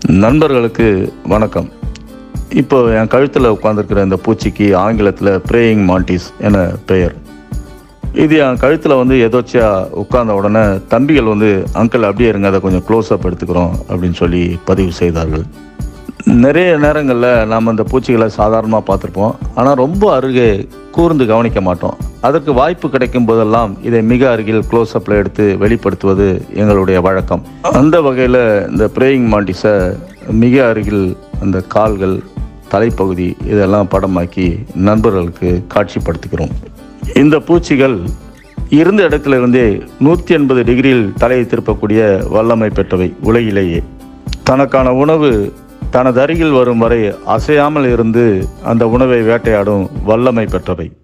நண்பர்களுக்கு வணக்கம் இப்போ என் கழுத்தில் உட்காந்துருக்கிற இந்த பூச்சிக்கு ஆங்கிலத்தில் ப்ரேயிங் மாண்டிஸ் என பெயர் இது என் கழுத்தில் வந்து எதோச்சியாக உட்கார்ந்த உடனே தம்பிகள் வந்து அங்கிள் அப்படியே இருங்க அதை கொஞ்சம் க்ளோஸ்அப் எடுத்துக்கிறோம் அப்படின்னு சொல்லி பதிவு செய்தார்கள் நிறைய நேரங்களில் நாம் அந்த பூச்சிகளை சாதாரணமாக பார்த்துருப்போம் ஆனால் ரொம்ப அருகே கூர்ந்து கவனிக்க மாட்டோம் அதற்கு வாய்ப்பு கிடைக்கும் போதெல்லாம் இதை மிக அருகில் க்ளோஸ்அப்பில் எடுத்து வெளிப்படுத்துவது எங்களுடைய வழக்கம் அந்த வகையில் இந்த ப்ரேயிங் மாண்டிஸை மிக அருகில் அந்த கால்கள் தலைப்பகுதி இதெல்லாம் படமாக்கி நண்பர்களுக்கு காட்சிப்படுத்துகிறோம் இந்த பூச்சிகள் இருந்த இடத்திலிருந்தே நூற்றி எண்பது டிகிரியில் தலையை திருப்பக்கூடிய வல்லமை பெற்றவை உலகிலேயே தனக்கான உணவு தனது அருகில் வரும் வரை அசையாமல் இருந்து அந்த உணவை வேட்டையாடும் வல்லமை பெற்றவை